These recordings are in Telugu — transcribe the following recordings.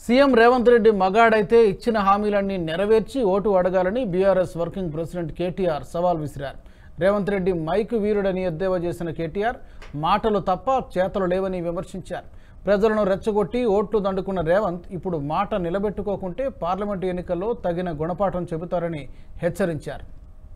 సీఎం రేవంత్ రెడ్డి మగాడైతే ఇచ్చిన హామీలన్నీ నెరవేర్చి ఓటు అడగాలని బీఆర్ఎస్ వర్కింగ్ ప్రెసిడెంట్ కేటీఆర్ సవాల్ విసిరారు రేవంత్ రెడ్డి మైక్ వీరుడని ఎద్దేవా చేసిన కేటీఆర్ మాటలు తప్ప చేతలు లేవని విమర్శించారు ప్రజలను రెచ్చగొట్టి ఓట్లు దండుకున్న రేవంత్ ఇప్పుడు మాట నిలబెట్టుకోకుంటే పార్లమెంటు ఎన్నికల్లో తగిన గుణపాఠం చెబుతారని హెచ్చరించారు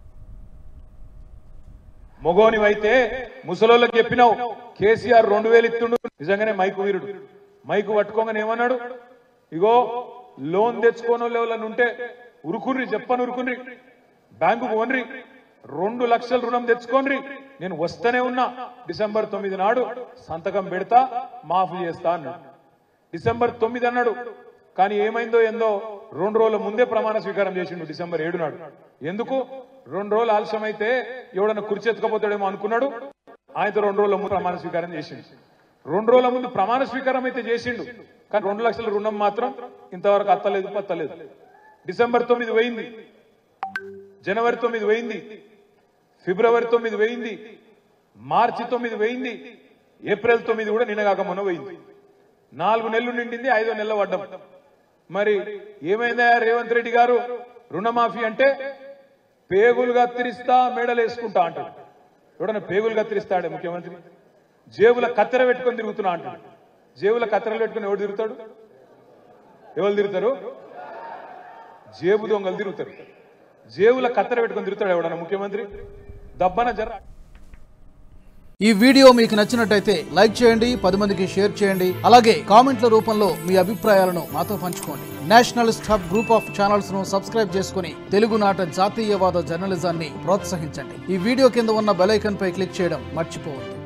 మొగోనివైతే ముసలోళ్ళకి చెప్పినావు కేసీఆర్ రెండు వేలు ఇస్తుండు నిజంగానే మైకు వీరుడు మైకు పట్టుకోగానే ఏమన్నాడు ఇగో లోన్ తెచ్చుకోని వాళ్ళు ఉంటే ఉరుకుర్రి చెప్పని ఉరుకుర్రి బ్యాంకుకు ఓన్రి రెండు లక్షల రుణం తెచ్చుకోన్రి నేను వస్తూనే ఉన్నా డిసెంబర్ తొమ్మిది నాడు సంతకం పెడతా మాఫీ చేస్తా అన్నాడు డిసెంబర్ తొమ్మిది అన్నాడు కానీ ఏమైందో ఏందో రెండు రోజుల ముందే ప్రమాణ స్వీకారం చేసిండు డిసెంబర్ ఏడు నాడు ఎందుకు రెండు రోజులు ఆలస్యం అయితే ఎవడన్నా కుర్చీ ఎత్తుకపోతాడేమో అనుకున్నాడు ఆయనతో రెండు రోజుల ముందు ప్రమాణ స్వీకారం చేసిండు రెండు రోజుల ముందు ప్రమాణ స్వీకారం అయితే చేసిండు కానీ రెండు లక్షల రుణం మాత్రం ఇంతవరకు అత్తలేదు పత్తలేదు డిసెంబర్ తొమ్మిది పోయింది జనవరి తొమ్మిది పోయింది ఫిబ్రవరి తొమ్మిది పోయింది మార్చి తొమ్మిది పోయింది ఏప్రిల్ తొమ్మిది కూడా నిన్నగాక మొన్న పోయింది నాలుగు నెలలు నిండింది ఐదో నెలల పడ్డం మరి ఏమైందా రేవంత్ రెడ్డి గారు రుణమాఫీ అంటే పేగులు కత్తిరిస్తా మెడలు వేసుకుంటా అంటాడు ఎవడన్నా పేగులు కత్తిరిస్తాడే ముఖ్యమంత్రి జేబుల కత్తెర పెట్టుకొని తిరుగుతున్నా అంటాడు జేబుల కత్తెరలు పెట్టుకొని ఎవడు తిరుగుతాడు ఎవరు తిరుగుతారు జేబు దొంగలు తిరుగుతారు జేబుల కత్తెర పెట్టుకొని తిరుగుతాడు ఎవడన్నా ముఖ్యమంత్రి దబ్బన జర ఈ వీడియో మీకు నచ్చినట్టయితే లైక్ చేయండి పది మందికి షేర్ చేయండి అలాగే కామెంట్ల రూపంలో మీ అభిప్రాయాలను మాతో పంచుకోండి nationalist hub group of channels ను సబ్స్క్రైబ్ చేసుకుని తెలుగునాట జాతీయవాద జర్నలిజాన్ని ప్రోత్సహించండి ఈ వీడియో కింద ఉన్న బెల్ ఐకాన్ పై క్లిక్ చేయడం మర్చిపోవద్దు